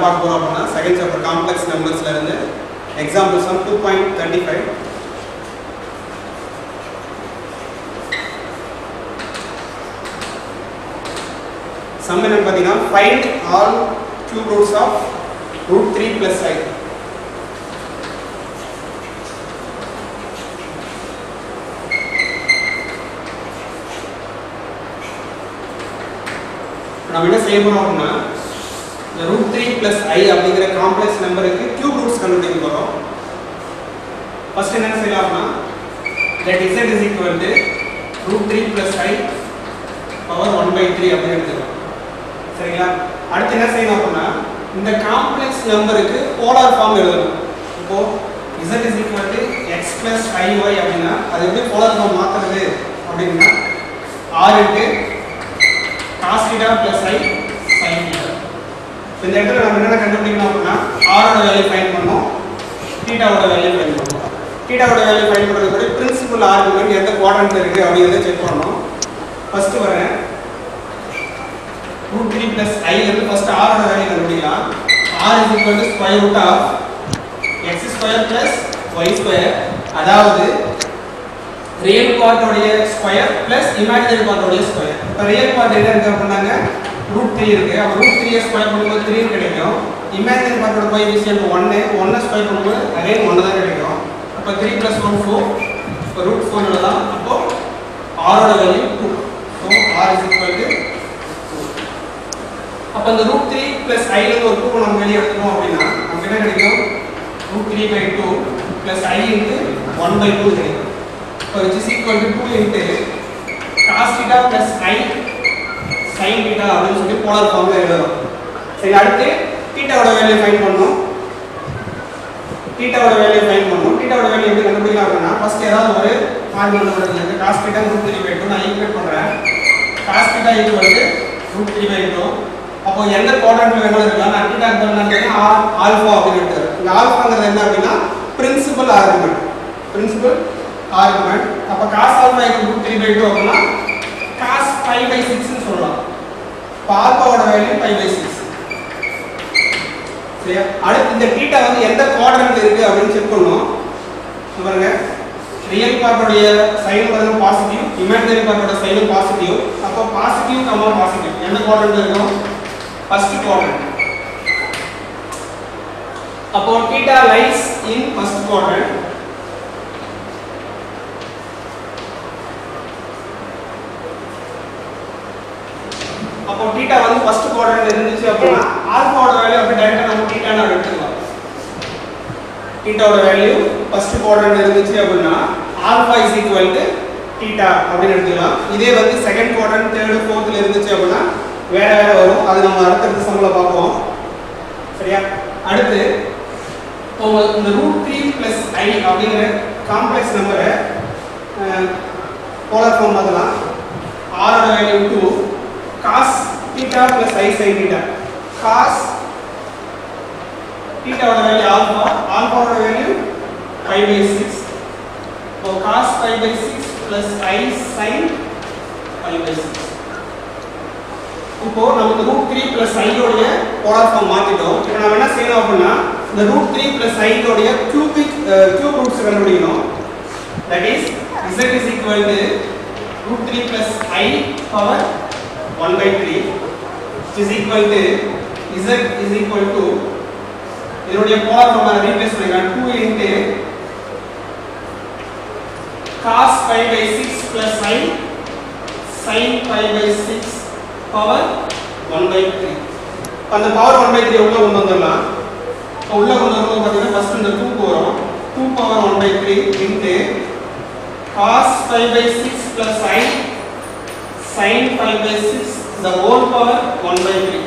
பார்க்க போகிறோம் அப்படின்னா செகண்ட் சாப்டர் காம்ப்ளெக்ஸ் நம்பர்ஸ்ல இருந்து example sum two point thirty five sum என்னன்னு பார்த்தீங்கன்னா find all cube roots of root three plus five நம்ம என்ன செய்ய போறோம் அப்படின்னா இந்த ரூட் த்ரீ பிளஸ் ஐ அப்படிங்கிற காம்ப்ளெக்ஸ் நம்பருக்கு கியூப் ரூட்ஸ் கண்டுபிடிக்க போறோம் ஃபர்ஸ்ட் என்ன செய்யலாம்னா let Z is equal to root three plus I power one by three அப்படின்னு எடுத்துக்கலாம் சரிங்களா அடுத்து என்ன செய்யணும் அப்படின்னா இந்த காம்ப்ளெக்ஸ் நம்பருக்கு போலார் ஃபார்ம் எழுதணும் இப்போ Z is equal to X plus I Y அப்படின்னா அது எப்படி போலார் ஃபார்ம் மாற்றுறது அப்படின்னா R into cos theta plus i sin theta இப்போ இந்த இடத்துல நம்ம என்ன கண்டுபிடிக்கணும் அப்படின்னா r ஓட வேல்யூ ஃபைண்ட் பண்ணோம் θ ஓட வேல்யூ ஃபைண்ட் பண்ணோம் θ ஓட வேல்யூ ஃபைண்ட் பண்றது கூட பிரின்சிபல் ஆர்குமெண்ட் எந்த குவாட்ரண்ட்ல இருக்கு அப்படிங்கறத செக் பண்ணணும் ஃபர்ஸ்ட் வரேன் ரூட் த்ரீ பிளஸ் ஐ இருந்து ஃபர்ஸ்ட் r ஓட வேல்யூ கண்டுபிடிக்கலாம் r is equal to square root of x square plus y square அதாவது ரியல் பார்ட்டோடைய ஸ்கொயர் பிளஸ் இமேஜினரி பார்ட்டோடைய ஸ்கொயர் இப்போ ரியல் பார்ட் என்ன இருக்கு அப்படின்னாங்க ரூட் த்ரீ இருக்கு அப்போ ரூட் த்ரீயை ஸ்கொயர் பண்ணும்போது த்ரீ கிடைக்கும் இமேஜினரி பார்ட்டோட போய் விஷயம் ஒன்று ஒன்னை ஸ்கொயர் பண்ணும்போது அகைன் ஒன்று தான் கிடைக்கும் அப்போ த்ரீ ப்ளஸ் ஒன் ஃபோர் இப்போ ரூட் ஃபோர் தான் அப்போ ஆரோட value two so R is equal to அப்போ இந்த ரூட் த்ரீ ப்ளஸ் ஐலேருந்து ஒரு டூ நம்ம வெளியே எடுத்துக்கோம் அப்படின்னா நமக்கு என்ன கிடைக்கும் root three by two plus I into one by two கிடைக்கும் So which is equal to 2 into cos theta plus i sin theta அப்படின்னு சொல்லி போலார் ஃபார்ம்ல எழுதணும் சரி அடுத்து தீட்டாவோட வேல்யூ ஃபைண்ட் பண்ணனும் தீட்டாவோட வேல்யூ ஃபைண்ட் பண்ணனும் தீட்டாவோட வேல்யூ எப்படி கண்டுபிடிக்கலாம் அப்படின்னா ஃபர்ஸ்ட் ஏதாவது ஒரு ஆர்குமெண்ட் வருது cos theta root 3 by 2 நான் ஈக்குவேட் பண்றேன் cos theta equal to root 3 by 2 அப்போ எந்த குவாட்ரண்ட்ல வேணாலும் இருக்கலாம் நான் தீட்டா எடுத்தேன்னா ஆல்பா அப்படின்னு எடுத்துறேன் இந்த ஆல்பாங்கிறது என்ன அப்படின்னா பிரின்சிபல் ஆர்குமெண்ட் பிரின்சிபல் ஆர்குமெண்ட் அப்ப cos alpha equal to 3 by 2 அப்படினா cos 5 by 6 னு சொல்லலாம் அப்ப ஆல்பாவோட வேல்யூ 5 by 6 சரியா அடுத்து இந்த தீட்டா வந்து எந்த குவாட்ரண்ட்ல இருக்கு அப்படின்னு செக் பண்ணனும் இங்க பாருங்க ரியல் பார்ட்டோடைய சைன் வந்து பாசிட்டிவ் இமேஜினரி பார்ட்டோட சைன் பாசிட்டிவ் அப்போ பாசிட்டிவ் கமா பாசிட்டிவ் எந்த குவாட்ரண்ட்ல இருக்கும் ஃபர்ஸ்ட் குவாட்ரண்ட் அப்போ theta lies in first quadrant அப்போ தீட்டா வந்து ஃபர்ஸ்ட் குவாட்ரண்ட்ல இருந்துச்சு அப்படின்னா ஆல்பாவோட வேல்யூ அப்படியே டைரக்டா நம்ம தீட்டா நான் எடுத்துக்கலாம் தீட்டாவோட வேல்யூ ஃபர்ஸ்ட் குவாட்ரண்ட்ல இருந்துச்சு அப்படின்னா alpha is equal to theta அப்படின்னு எடுத்துக்கலாம் இதே வந்து செகண்ட் குவாட்ரண்ட் தேர்ட் ஃபோர்த்ல இருந்துச்சு அப்படின்னா வேற வேற வரும் அது நம்ம அடுத்தடுத்த சம்ல பார்ப்போம் சரியா அடுத்து இப்போ இந்த ரூட் த்ரீ பிளஸ் ஐ அப்படிங்கிற காம்ப்ளெக்ஸ் நம்பரை போலார் ஃபார்ம் பார்க்கலாம் ஆரோட value two cos theta plus i sin theta cos theta ஓட வேல்யூ ஆல்பா ஆல்பா ஓட value 5 by 6 so cos 5 by 6 plus i sin 5 by 6 இப்போ நமக்கு ரூட் த்ரீ பிளஸ் ஐ உடைய polar form மாத்திட்டோம் இப்போ நம்ம என்ன செய்யணும் அப்படின்னா இந்த ரூட் த்ரீ பிளஸ் ஐ உடைய கியூபிக் கியூப் ரூட்ஸ் கண்டுபிடிக்கணும் that is z is equal to root 3 plus i power 1 by 3 which is equal to z is equal to இதனுடைய போலார் ஃபார்ம் ரீப்ளேஸ் பண்ணிக்கலாம் 2 into cos 5 by 6 plus i sin 5 by 6 power 1 by 3 அந்த power 1 by 3 உள்ள கொண்டு வந்துடலாம் இப்போ உள்ள கொண்டு வரும்போது பார்த்தீங்கன்னா ஃபர்ஸ்ட் இந்த 2 வரும் 2 power 1 by 3 into cos 5 by 6 plus i sin 5 by 6 the whole power 1 by 3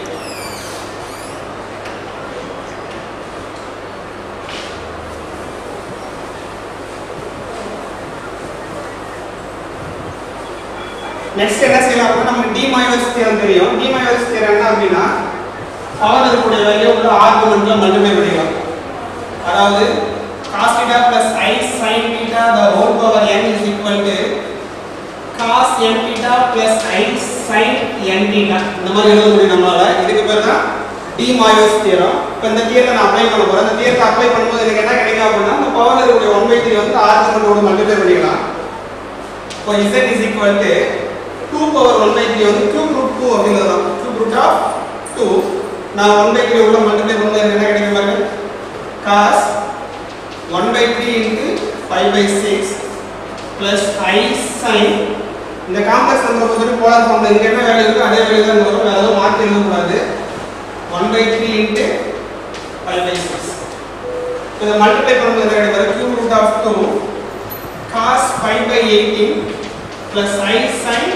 next என்ன செய்யலாம் அப்படின்னா நமக்கு டி மைனஸ் தியரம் தெரியும் டி மைனஸ் தியரம் என்ன அப்படின்னா பவர் இருக்கக்கூடிய வேல்யூ உள்ள ஆர்குமெண்ட்ல மல்டிப்ளை பண்ணிக்கலாம் அதாவது cos theta plus i sin theta the whole power n is equal to cos n theta plus i sin n theta இந்த மாதிரி எழுத முடியும் நம்மளால இதுக்கு பேர் தான் டி மாயோஸ் தியரம் இப்போ இந்த தியரத்தை நான் அப்ளை பண்ண போறேன் இந்த தியரத்தை அப்ளை பண்ணும்போது எனக்கு என்ன கிடைக்கும் அப்படின்னா இந்த பவர்ல இருக்கக்கூடிய ஒன் பை த்ரீ வந்து ஆர்குமெண்டோட மல்டிப்ளை பண்ணிக்கலாம் இப்போ z is equal to 2 power 1 by 3 வந்து cube root 2 அப்படிங்கிறது தான் cube root of 2 நான் 1 by 3 உள்ள மல்டிப்ளை பண்ணும்போது எனக்கு என்ன கிடைக்கும் பாருங்க cos 1 by 3 into 5 by 6 plus i sin இந்த காம்ப்ளெக்ஸ் நம்பரை பொறுத்தவரை போலார் ஃபார்ம்ல இங்க என்ன வேல்யூ இருக்கோ அதே வேல்யூ தான் இங்க வரும் வேற எதுவும் மாத்தி எழுத கூடாது 1 by 3 into 5 by 6 இதை மல்டிப்ளை பண்ணும்போது என்ன கிடைக்கும் cube root of 2 cos 5 by 18 plus i sin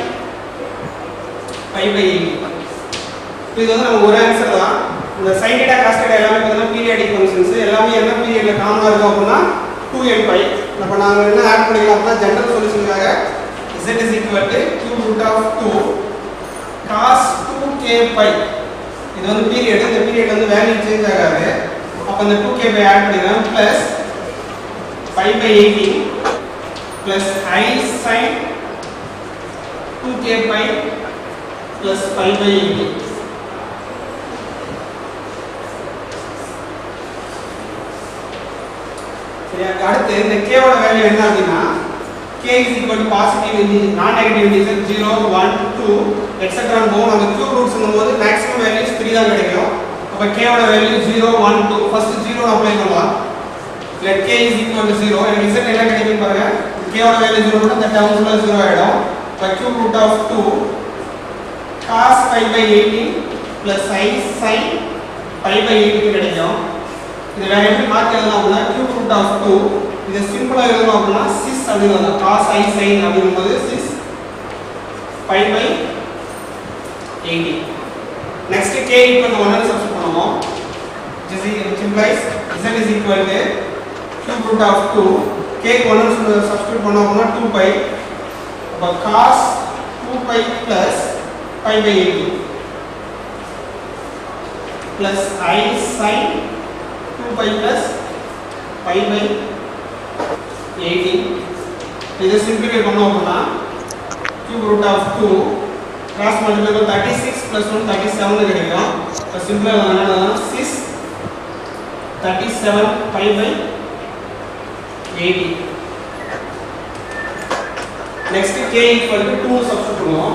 5 by 18 இப்போ இது வந்து நம்ம ஒரு ஆன்சர் தான் இந்த sin theta cos theta எல்லாமே பார்த்தீங்கன்னா பீரியாடிக் ஃபங்க்ஷன்ஸ் எல்லாமே என்ன பீரியட்ல காமனா இருக்கும் அப்படின்னா 2n பை அப்ப நாங்க என்ன ஆட் பண்ணிக்கலாம் அப்படின்னா ஜெனரல் சொல்யூஷனுக்காக z is equal to cube root of 2 cos 2k pi இது வந்து பீரியட் இந்த பீரியட் வந்து வேல்யூ சேஞ்ச் ஆகாது அப்ப இந்த 2k பை ஆட் பண்ணிக்கலாம் plus 5 by 18 plus i sin 2k pi plus 5 by 18 சரியா அடுத்து இந்த k ஓட வேல்யூ என்ன அப்படின்னா k is equal to positive integer non negative integer 0 1 2 etc போகும் நம்ம cube roots போது maximum values 3 தான் கிடைக்கும் அப்ப k ஓட வேல்யூ 0 1 2 first 0 அப்ளை பண்ணலாம் let k is equal to 0 எனக்கு z என்ன கிடைக்கும் பாருங்க k ஓட வேல்யூ 0 னா இந்த டேர்ம் ஃபுல்லா 0 ஆயிடும் அப்ப cube root of 2 cos pi by 18 plus i sin pi by 18 கிடைக்கும் இது வேற எப்படி மாத்தி எழுதலாம் அப்படின்னா cube root of 2 இதை சிம்பிளா எழுதணும் அப்படின்னா 6 அப்படின்னு எழுதலாம் cos i sin அப்படிங்கும்போது 6 pi by 18 next k equal to 1 னு சப்ஸ்டிட் பண்ணுவோம் which is which implies z is equal to cube root of 2 k க்கு 1 னு சப்ஸ்டிட் பண்ணோம் அப்படின்னா 2 pi அப்ப cos 2 pi plus pi by 18 plus i sin 2 pi plus pi by 18 இதை simplify பண்ணோம் அப்படின்னா cube root of 2 cross multiply பண்ணா 36 plus 1 37 கிடைக்கும் இப்போ சிம்பிளா என்னன்னா 6 37 pi by 80 next k equal to 2 substitute பண்ணுவோம்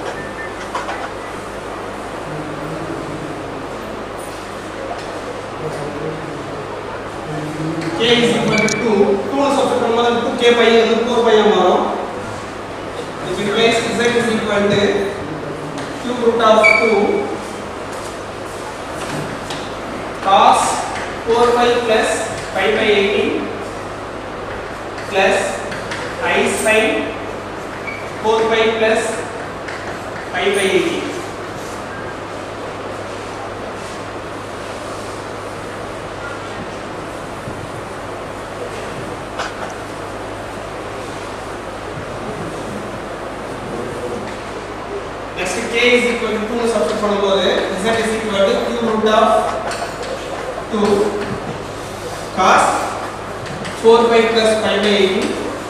k is equal to 2 2 னு சப்ஸ்டிட் பண்ணும்போது 2k pi வந்து 4 pi ஆ மாறும் which implies z is equal to cube root of 2 cos 4 pi plus pi by 18 plus i sin 4 pi plus pi by 18 next k is equal to 2 substitute பண்ணும்போது z is equal to cube root of 2 cos 4 pi plus pi by 18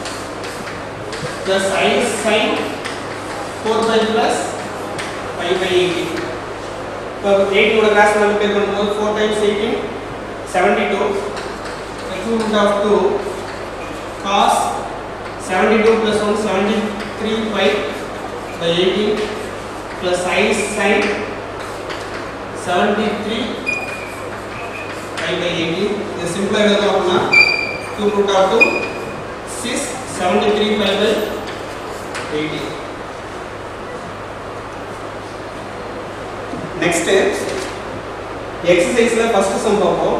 plus i sin 4 pi plus pi by 18 இப்போ 18 ஓட cross multiply பண்ணும்போது 4 times 18 72 the cube root of 2 cos 72 plus 1 73 pi by 18 plus i sin 73 pi by 18 இது சிம்பிளா எழுதணும் அப்படின்னா cube root of 2 6 73 pi by 18 next எக்ஸசைஸ்ல first sum பார்ப்போம்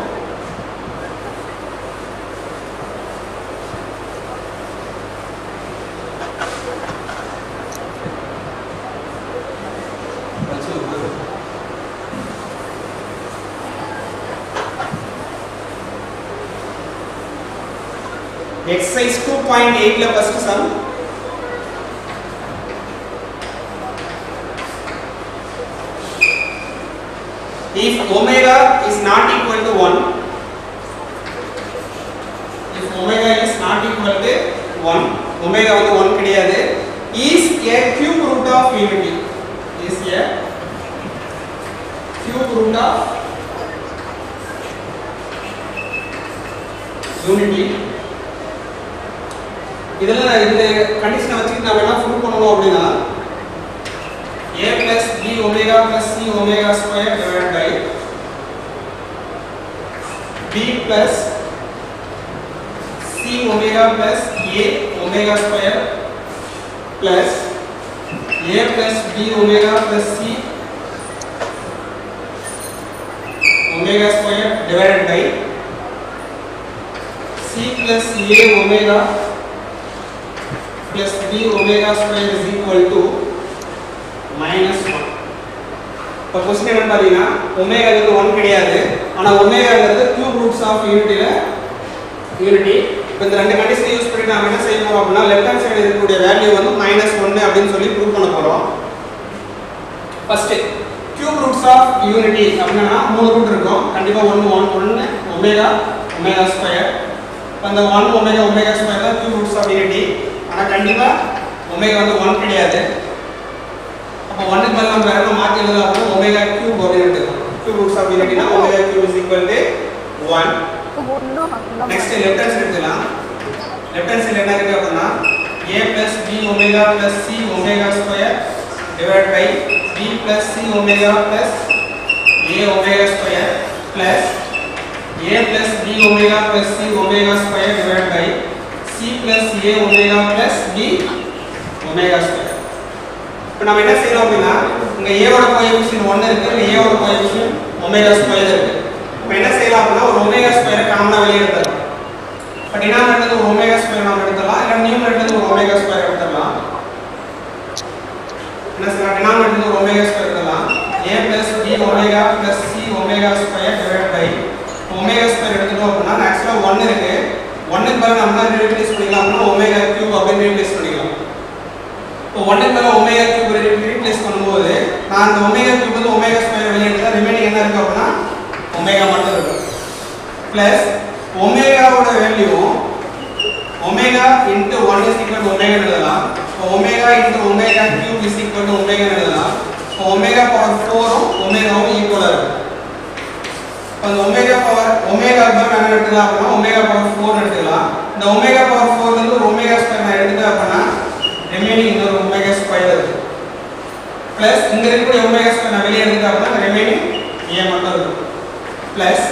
exercise 2.8 ல first sum if omega is not equal to 1 if omega is not equal to 1 omega வந்து 1 கிடையாது is a cube root of unity is a cube root of unity இதில் இந்த கண்டிஷனை வச்சுக்கிட்டு நம்ம என்ன ப்ரூவ் பண்ணணும் அப்படின்னா a plus b omega plus c omega square divided by b plus c omega plus a omega square plus a plus b omega plus c omega square divided by c plus a omega plus b omega square is equal to minus 1 இப்போ question என்ன பார்த்தீங்கன்னா ஒமேகாங்கிறது one கிடையாது ஆனால் ஒமேகாங்கிறது cube roots of யூனிட்டியில் unity இப்போ இந்த ரெண்டு கண்டிஷனை யூஸ் பண்ணி நாம என்ன செய்ய போறோம் அப்படின்னா லெஃப்ட் ஹேண்ட் சைடு இருக்கக்கூடிய வேல்யூ வந்து மைனஸ் ஒன்று அப்படின்னு சொல்லி ப்ரூவ் பண்ண போகிறோம் first cube roots of unity அப்படின்னா மூணு ரூட் இருக்கும் கண்டிப்பாக ஒன்று ஒன் ஒன்று ஒமேகா ஒமேகா ஸ்கொயர் அந்த ஒன் ஒமேகா ஒமேகா ஸ்கொயர் தான் கியூப் ரூட்ஸ் ஆஃப் யூனிட்டி ஆனால் கண்டிப்பாக ஒமேகா வந்து ஒன் கிடையாது அப்போ ஒன்றுக்கு மேலே நம்ம வேற மாற்றி எழுதலாம் அப்படின்னா ஒமேகா கியூப் அப்படின்னு எடுத்துக்கலாம் கியூப் ரூட்ஸ் ஆஃப் யூனிட்டினா omega cube is equal to one next left hand side எடுத்துக்கலாம் லெஃப்ட் ஹேண்ட் சைடு என்ன இருக்கு அப்படின்னா a plus b omega plus c omega square divided by b plus c omega plus a omega square plus a plus b omega plus c omega square divided by c plus a omega plus b omega square இப்போ நம்ம என்ன செய்யறோம் அப்படின்னா இங்க a ஓட coefficient 1 இருக்கு இங்க a ஓட கோஎஃபிஷியன்ட் ஒமேகா ஸ்கொயர் இருக்கு இப்போ என்ன செய்யலாம் அப்படின்னா ஒரு ஒமேகா ஸ்கொயர் காமனா வெளியே எடுத்துடலாம் இப்போ டினாமினேட்டர் ஒரு ஒமேகா ஸ்கொயர் நாம எடுத்துடலாம் இல்ல நியூமரேட்டர் ஒரு ஒமேகா ஸ்கொயர் எடுத்துடலாம் என்ன செய்யலாம் டினாமினேட்டர் ஒரு ஒமேகா ஸ்கொயர் எடுத்துடலாம் a plus b omega plus c omega square divide by omega square எடுத்துட்டோம் அப்படின்னா ஆக்சுவலா 1 இருக்கு 1 க்கு பதிலா நம்ம என்ன ரீப்ளேஸ் பண்ணிக்கலாம் அப்படின்னா ஒமேகா கியூப் அப்படின்னு ரீப்ளேஸ் பண்ணிக்கலாம் இப்போ 1 க்கு பதிலா ஒமேகா கியூப் ரீப்ளேஸ் பண்ணும்போது நான் அந்த ஒமேகா கியூப் வந்து ஒமேகா ஸ்கொயர் வெளியே எடுத்தா ரிமைனிங் என்ன இருக்கு அப்படின்னா ஒமேகா மட்டும் இருக்கும் பிளஸ் ஒமேகாவோட value omega into one is equal omega எழுதலாம் omega into omega cube is equal omega எழுதலாம் ஒமேகா பவர் ஃபோரும் ஒமேகாவும் ஈக்குவலாக இருக்கும் இப்போ அந்த ஒமேகா பவர் ஒமேகா பவர் என்ன எடுத்துக்கலாம் அப்படின்னா ஒமேகா பவர் ஃபோர் எடுத்துக்கலாம் இந்த ஒமேகா பவர் ஃபோர்ல இருந்து ஒரு ஒமேகா ஸ்கொயர் நான் எடுத்துட்டேன் அப்படின்னா ரிமைனிங் இன்னொரு ஒமேகா ஸ்கொயர் இருக்கு பிளஸ் இங்க இருக்கக்கூடிய ஒமேகா ஸ்கொயர் நான் வெளியே எடுத்துட்டேன் அப்படின்னா ரிமைனிங் ஏ மட்டும் இருக்கும் பிளஸ்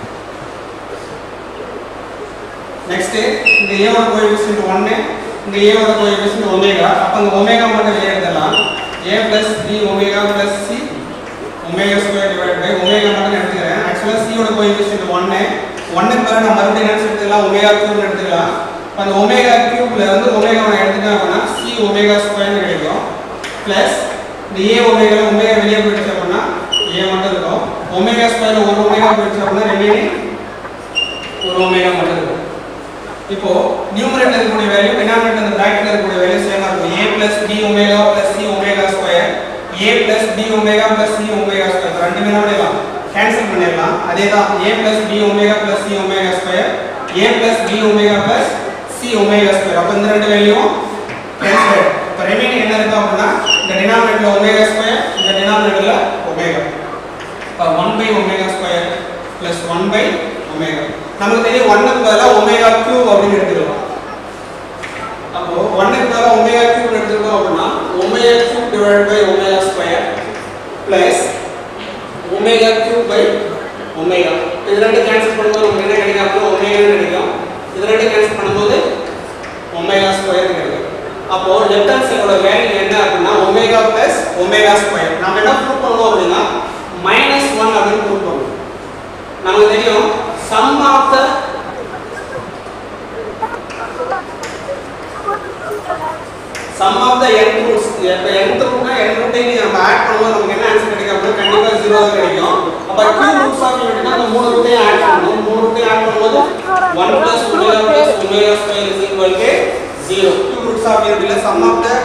நெக்ஸ்ட் இந்த a ஓட கோஎஃபிஷியன்ட் 1 இந்த a ஓட கோஎஃபிஷியன்ட் ஒமேகா அப்ப அந்த ஒமேகா மட்டும் வெளியே எடுத்துடலாம் a plus b omega plus c omega square divide by omega மட்டும் எடுத்துக்கிறேன் ஆக்சுவலா c ஓட கோஎஃபிஷியன்ட் 1 1 க்கு பதிலா நான் மறுபடியும் என்ன எடுத்துக்கலாம் ஒமேகா கியூப் எடுத்துக்கலாம் அப்ப அந்த ஒமேகா கியூப்ல வந்து ஒமேகா நான் எடுத்துட்டேன் அப்படின்னா c ஒமேகா ஸ்கொயர் கிடைக்கும் பிளஸ் இந்த a ஒமேகா ஒமேகா வெளியே போயிடுச்சு அப்படின்னா a மட்டும் இருக்கும் ஒமேகா ஸ்கொயர் ஒரு ஒமேகா போயிடுச்சு அப்படின்னா ரிமைனிங் ஒரு ஒமேகா மட்டும் இருக்கும் இப்போ நியூமரேட்டர் இருக்கக்கூடிய வேல்யூ டினாமினேட்டர் அந்த பிராக்கெட்ல இருக்கக்கூடிய வேல்யூ சேமா இருக்கும் a plus b omega plus c omega square a plus b omega plus c omega square ரெண்டுமே என்ன பண்ணிடலாம் கேன்சல் பண்ணிடலாம் அதே தான் a plus b omega plus c omega square a plus b omega plus c omega square அப்ப இந்த ரெண்டு வேல்யூவும் கேன்சல் இப்போ ரிமைனிங் என்ன இருக்கு அப்படின்னா இந்த டினாமினேட்டர்ல ஒமேகா ஸ்கொயர் இந்த டினாமினேட்டர்ல ஒமேகா இப்போ 1 by omega square plus 1 by omega நமக்கு தெரியும் 1 க்கு பதிலா ஒமேகா கியூப் அப்படின்னு எடுத்துக்கலாம் அப்போ 1 க்கு பதிலா ஒமேகா கியூப் எடுத்துக்கிட்டோம் அப்படின்னா omega cube divided by omega square plus omega cube by omega இது ரெண்டு கேன்சல் பண்ணும்போது நமக்கு என்ன கிடைக்கும் அப்படின்னா ஒமேகா கிடைக்கும் இது ரெண்டு கேன்சல் பண்ணும்போது ஒமேகா ஸ்கொயர் கிடைக்கும் அப்போ லெஃப்ட் ஹேண்ட் சைடோட வேல்யூ என்ன அப்படின்னா ஒமேகா பிளஸ் ஒமேகா ஸ்கொயர் நம்ம என்ன ப்ரூவ் பண்ணுவோம் அப்படின்னா மைனஸ் ஒன் அப்படின்னு ப்ரூவ் பண்ணுவோம் நமக்கு தெரியும் sum of the sum of the n roots இப்போ n ரூட்னா n ரூட்டையும் நம்ம ஆட் பண்ணும்போது நமக்கு என்ன ஆன்சர் கிடைக்கும் அப்படின்னா கண்டிப்பா ஜீரோ தான் கிடைக்கும் அப்ப q ரூட்ஸ் ஆஃப் யூனிட்னா அந்த மூணு ரூட்டையும் ஆட் பண்ணணும் மூணு ரூட்டையும் ஆட் பண்ணும்போது 1 plus omega plus omega square is equal to 0 q roots of யூனிட்ல sum of the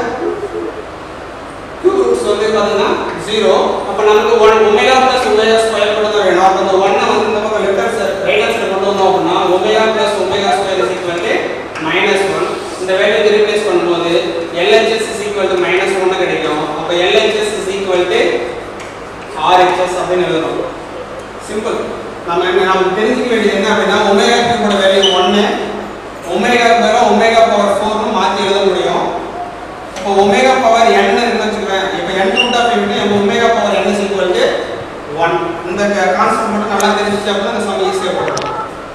q roots வந்து பாத்தீங்கன்னா 0 அப்ப நமக்கு 1 ஒமேகா plus ஒமேகா ஸ்கொயர் மட்டும் தான் வேணும் அப்ப அந்த 1 வந்து இந்த பக்கம் left hand side right hand side கொண்டு வந்தோம் அப்படின்னா omega plus omega square is equal to minus 1 இந்த வேல்யூ ரீப்ளேஸ் பண்ணும்போது LHS is equal to minus 1 கிடைக்கும் அப்ப LHS is equal to RHS அப்படின்னு எழுதணும் சிம்பிள் நம்ம என்ன நமக்கு தெரிஞ்சுக்க வேண்டியது என்ன அப்படின்னா ஒமேகா கியூபோட வேல்யூ ஒன்று ஒமேகா பதிலாக ஒமேகா பவர் ஃபோர்னு மாற்றி எழுத முடியும் இப்போ ஒமேகா பவர் n இருக்குன்னு வச்சுக்கிறேன் இப்போ n ரூட் ஆஃப் எம் நம்ம omega power n is equal to one இந்த கான்செப்ட் மட்டும் நல்லா தெரிஞ்சுச்சு அப்படின்னா இந்த சம் ஈஸியாக போடலாம்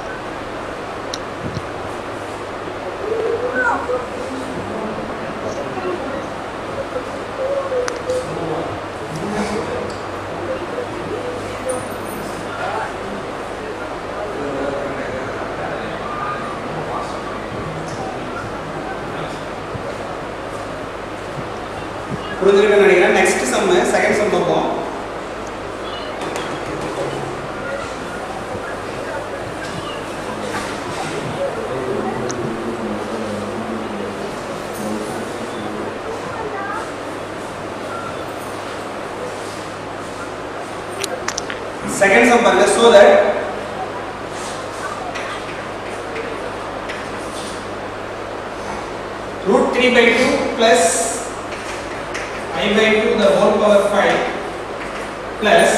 புரிஞ்சுக்கிட்டு நினைக்கிறேன் நெக்ஸ்ட் சம் செகண்ட் சம் பார்ப்போம் செகண்ட் சம் பாருங்க so that root 3 by 2 plus i by 2 the whole power 5 plus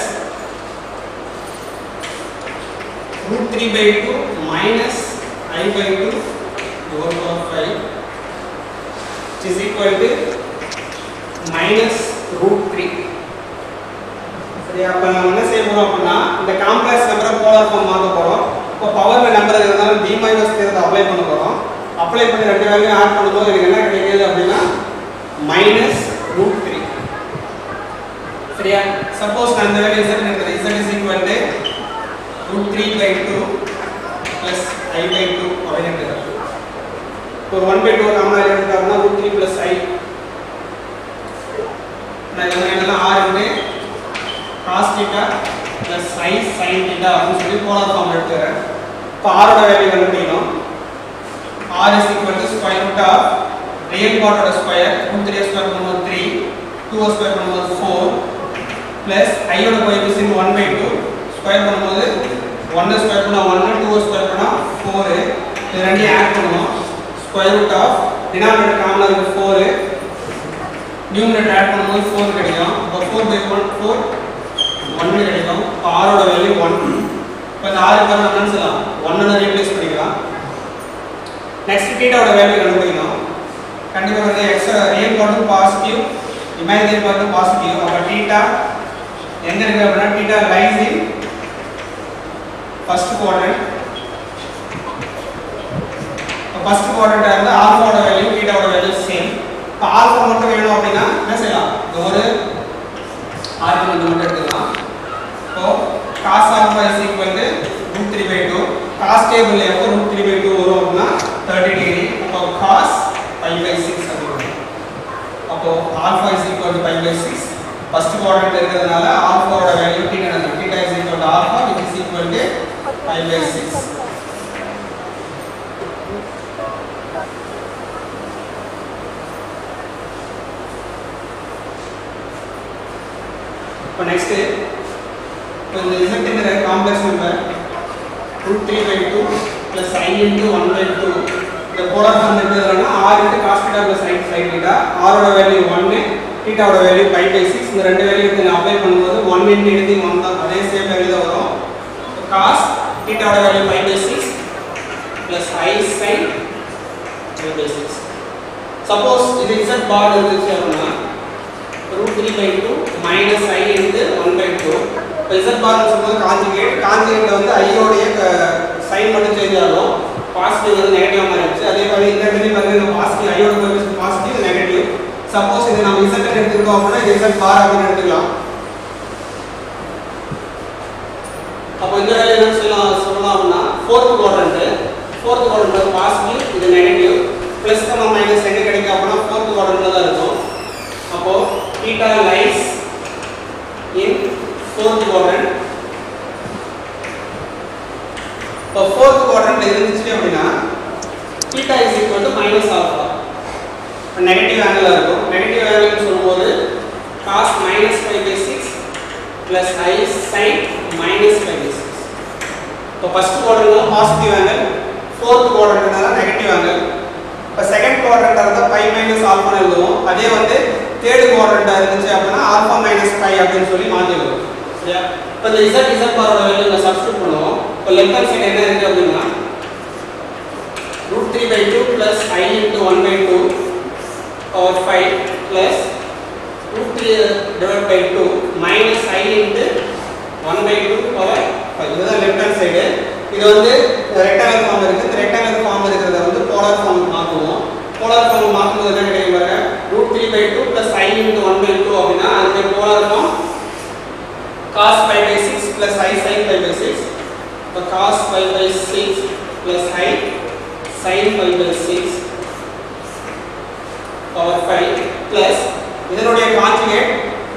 root 3 by 2 minus i by 2 the whole power 5 which is equal to minus root 3 சரி அப்ப நம்ம என்ன செய்ய போறோம் அப்படின்னா இந்த காம்ப்ளெக்ஸ் நம்பரை போலார் ஃபார்ம் மாத்த போறோம் இப்போ பவர் நம்பர் இருந்தாலும் டி மைனஸ் தேர்தல் அப்ளை பண்ண போறோம் அப்ளை பண்ணி ரெண்டு வேலையும் ஆட் பண்ணும்போது எனக்கு என்ன கிடைக்குது அப்படின்னா மைனஸ் ரூட் த்ரீ சரியா சப்போஸ் நான் இந்த வேலையை இசட் எடுக்கிறேன் Z is equal to root three by two plus I by two அப்படின்னு எடுக்கிறேன் இப்போ ஒன் பை டூ காமனாக எடுத்துட்டாங்கன்னா ரூட் த்ரீ ப்ளஸ் ஐ நான் என்ன என்னெல்லாம் R into cos theta plus I sine theta அப்படின்னு சொல்லி போலார் ஃபார்ம் எடுத்துக்கிறேன் இப்போ ஆரோட வேல்யூ கண்டுபிடிக்கணும் R is equal to square root of real பார்ட்டோட ஸ்கொயர் ரூட் த்ரீ ஸ்கொயர் பண்ணும்போது த்ரீ டூ ஸ்கொயர் பண்ணும்போது ஃபோர் ப்ளஸ் ஐயோட coefficient one by two square பண்ணும்போது ஒன்று ஸ்கொயர் பண்ணால் ஒன்று டூ ஸ்கொயர் பண்ணால் ஃபோரு இது ரெண்டையும் ஆட் பண்ணுவோம் ஸ்கொயர் ரூட் ஆஃப் டினாமினேட்டர் காமனாக இருக்குது ஃபோரு நியூமினேட்டர் ஆட் பண்ணும்போது ஃபோர் கிடைக்கும் இப்போ ஃபோர் பை ஒன் ஃபோர் ஒன்று கிடைக்கும் இப்போ ஆரோட வேல்யூ ஒன் இப்போ இந்த ஆறு பேர் நம்ம என்ன செய்யலாம் ஒன்னு ரீப்ளேஸ் பண்ணிக்கலாம் நெக்ஸ்ட் தீட்டாவோட வேல்யூ கண்டுபிடிக்கணும் கண்டிப்பாக வந்து எக்ஸ் ரியல் பார்ட்டும் பாசிட்டிவ் இமேஜினரி பார்ட்டும் பாசிட்டிவ் அப்போ தீட்டா எங்க இருக்கு அப்படின்னா theta lies in first quadrant இப்போ ஃபர்ஸ்ட் குவாட்ரண்ட்டாக இருந்தால் ஆல்ஃபாவோட வேல்யூ தீட்டாவோட வேல்யூ சேம் இப்போ ஆல்ஃபா மட்டும் வேணும் அப்படின்னா என்ன செய்யலாம் இந்த ஒரு ஆர்குமெண்ட் மட்டும் எடுத்துக்கலாம் இப்போ cos alpha is equal to root three by two cos table எப்போ ரூட் த்ரீ பை டூ வரும் அப்படின்னா தேர்ட்டி டிகிரி அப்போ காஸ் ஃபைவ் பை சிக்ஸ் அப்படின்னு அப்போ alpha is equal to five by six first quadrant இருக்கிறதுனால ஆல்ஃபாவோட value theta theta is equal to alpha which is equal to five by six இப்போ next இப்போ இந்த இசட்டுங்கிற complex number root three by two plus I into one by two இந்த polar form இருக்கிறதுனா R into cos theta plus I sine theta ஆரோட value ஒன்று டீட்டாவோட value five by six இந்த ரெண்டு வேல்யூ எடுத்து அப்ளை பண்ணும்போது ஒன் இன்ட்டு எழுதி ஒன் தான் அதே சேம் வேல்யூ தான் வரும் காஸ் டீட்டாவோட value five by six plus I sine five by six suppose இது இசட் பார் இருந்துச்சு அப்படின்னா root 3 by 2 minus i into 1 by 2 இப்போ z bar சொல்லும்போது காஞ்சுகேட் காஞ்சுகேட்ல வந்து i உடைய சைன் மட்டும் சேஞ்ச் ஆகும் பாசிட்டிவ் வந்து நெகட்டிவா மாறிடுச்சு அதே மாதிரி இந்த இடத்துல பாருங்க இந்த பாசிட்டிவ் i யோட கோஎஃபிஷியன்ட் பாசிட்டிவ் நெகட்டிவ் சப்போஸ் இது நம்ம z எடுத்துக்கிட்டோம் அப்படின்னா இது z bar அப்படின்னு எடுத்துக்கலாம் அப்போ இந்த வேலையை என்ன சொல்லலாம் சொல்லலாம் அப்படின்னா fourth quadrant fourth quadrant positive இது நெகட்டிவ் ப்ளஸ் நம்ம மைனஸ் எங்க கிடைக்கும் அப்படின்னா ஃபோர்த் குவாட்ரண்ட்ல தான் இருக்கும் அப்போ theta lies in fourth quadrant இப்போ fourth quadrant இருந்துச்சு அப்படின்னா theta is equal to minus alpha இப்போ நெகட்டிவ் ஆங்கிள் இருக்கும் நெகட்டிவ் ஆங்கிள் சொல்லும்போது cos minus 5 by 6 plus i sin minus 5 by 6 இப்போ first quadrant positive angle fourth குவாட்ரண்ட்னால நெகட்டிவ் ஆங்கிள் இப்போ second குவாட்ரண்டா இருந்தா பை மைனஸ் ஆல்ஃபா எழுதுவோம் அதே வந்து தேர்ட் குவாட்ரண்டா இருந்துச்சு அப்படின்னா ஆல்ஃபா மைனஸ் பை அப்படின்னு சொல்லி மாத்திடுவோம் சரியா இப்போ இந்த z z பாரோட வேல்யூ நம்ம சப்ஸ்டிட் பண்ணுவோம் இப்போ லெஃப்ட் ஹேண்ட் சைடு என்ன இருக்கு அப்படின்னா root 3 by 2 plus i into 1 by 2 power 5 plus root 3 divided by 2 minus i into 1 by 2 power 5 இதுதான் லெஃப்ட் ஹேண்ட் சைடு இது வந்து ரெக்டாங்கல் ஃபார்ம் இருக்கு இந்த ரெக்டாங்கல் ஃபார்ம் இருக்கிறத வந்து போலார் ஃபார்ம் மாற்றுவோம் போலார் ஃபார்ம் மாற்றும்போது என்ன கிடைக்கும் பாருங்க root three by two plus I into one by two அப்படின்னா அதுக்கு polar form cos five by six plus I sine five by six இப்போ cos five by six plus I sine five by six power five plus இதனுடைய conjugate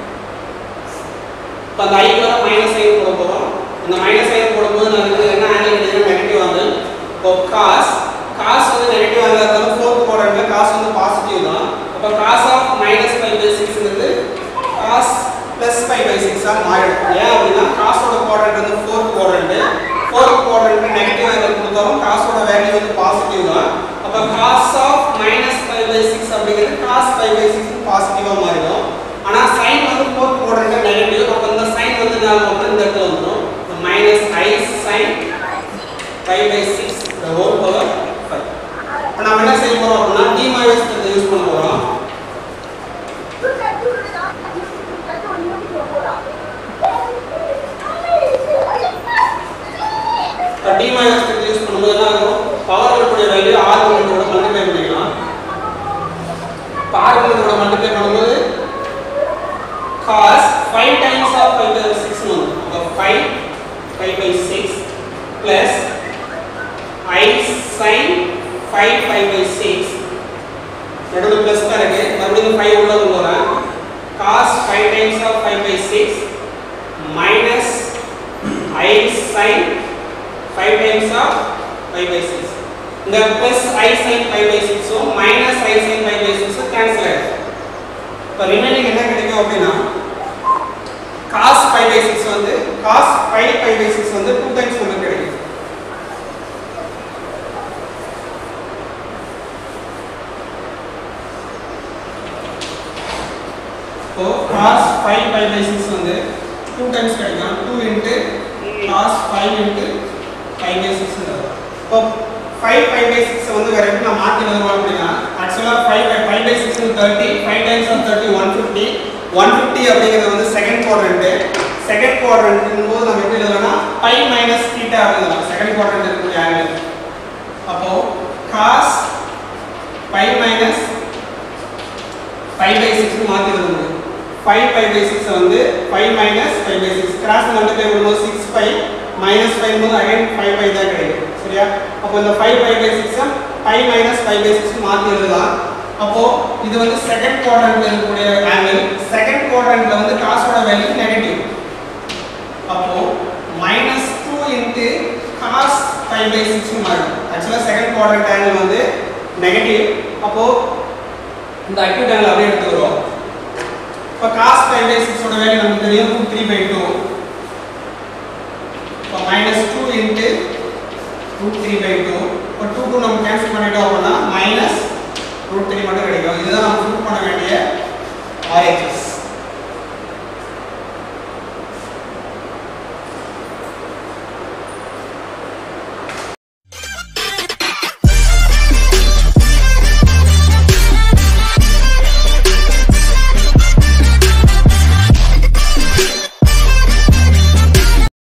இப்போ அந்த ஐக்கு வர minus sign போட போகிறோம் இந்த மைனஸ் சைன் போடும்போது நான் வந்து என்ன ஆங்கிள் கிடைக்கும் நெகட்டிவ் ஆங்கிள் இப்போ காஸ் காஸ் வந்து நெகட்டிவ் ஆங்கிள் இருந்தாலும் ஃபோர்த் குவாட்ரண்ட்ல காஸ் வந்து பாசிட்டிவ் தான் அப்போ cos of minus five by சிக்ஸ்ங்கிறது காஸ் ப்ளஸ் ஃபைவ் பை சிக்ஸாக மாறிடும் ஏன் அப்படின்னா காசோட குவாட்ரண்ட் வந்து fourth quadrant fourth quadrant negative angle கொடுத்தாலும் காசோட வேல்யூ வந்து பாசிட்டிவ் தான் அப்போ cos of minus five by six அப்படிங்கிறது காஸ் ஃபைவ் பை சிக்ஸ் பாசிட்டிவாக மாறிடும் ஆனால் சைன் வந்து ஃபோர்த் குவாட்ரண்ட் நெகட்டிவ் அப்போ இந்த சைன் வந்து நான் வந்து இந்த இடத்துல வந்துடும் minus I sine five by six the whole power five இப்போ நம்ம என்ன செய்ய போகிறோம் அப்படின்னா டி மைனஸ் யூஸ் பண்ண போகிறோம் இப்போ டி மைனஸ் யூஸ் பண்ணும்போது என்ன ஆகும் பவர் இருக்கக்கூடிய வேல்யூ ஆர்குமெண்ட்டோட மல்டிப்ளை பண்ணிக்கலாம் இப்போ ஆர்குமெண்ட்டோட மல்டிப்ளை பண்ணும்போது cos 5 times of 5 by 6 no அப்போ 5 5 by 6 plus i sin 5 5 by 6 நடுவில் பிளஸ் தான் இருக்கு மறுபடியும் 5 உள்ள கொண்டு வரேன் cos 5 times of 5 by 6 minus i sin 5 times of 5 by 6 இந்த பிளஸ் i sin 5 by 6 ஓ minus i sin 5 by 6 cancel ஆயிடும் இப்போ ரிமைனிங் என்ன கிடைக்கும் அப்படின்னா cos 5 by 6 வந்து cos 5 5 by 6 வந்து 2 டைம்ஸ் நமக்கு கிடைக்கும் இப்போ cos 5 5 by 6 வந்து 2 டைம்ஸ் கிடைக்கும் 2 into cos 5 into 5 by 6 வரும் இப்போ 5 5 by 6 வந்து வேற எப்படி நான் மாத்தி எழுதுறோம் அப்படின்னா ஆக்சுவலா 5 by 5 by 6 is 30 5 times of 30 150 150 அப்படிங்கிறது வந்து செகண்ட் குவாட்ரண்ட் செகண்ட் குவாட்ரண்ட் போது நம்ம எப்படி எழுதலாம்னா பை மைனஸ் தீட்டா எழுதலாம் செகண்ட் குவாட்ரண்ட் இருக்கக்கூடிய ஆங்கிள் அப்போ cos பை மைனஸ் 5 by 6 மாத்தி எழுத முடியும் 5 5 by 6 வந்து 5 minus 5 by 6 கிராஸ் மல்டிப்ளை பண்ணும்போது 6 5 மைனஸ் 5 போது அகைன் 5 5 தான் கிடைக்கும் சரியா அப்போ இந்த 5 5 by 6 5 minus 5 by 6 மாத்தி எழுதலாம் அப்போ இது வந்து செகண்ட் குவாட்ரண்ட்ல இருக்கக்கூடிய ஆங்கிள் செகண்ட் குவாட்ரண்ட்ல வந்து காசோட வேல்யூ நெகட்டிவ் அப்போ minus two into cos five by six மாறும் ஆக்சுவலாக செகண்ட் குவாட்ரண்ட் ஆங்கிள் வந்து நெகட்டிவ் அப்போ இந்த அக்யூட் ஆங்கிள் அப்படியே எடுத்துக்கிறோம் இப்போ காஸ் ஃபைவ் பை சிக்ஸோட வேல்யூ நமக்கு தெரியும் ரூட் த்ரீ பை டூ இப்போ minus two into root three by two இப்போ டூ டூ நம்ம கேன்சல் பண்ணிட்டோம் அப்படின்னா மைனஸ் ரூட் த்ரீ மட்டும் கிடைக்கும் இதுதான் நம்ம ப்ரூவ் பண்ண வேண்டிய ஆர்ஹெச்எஸ்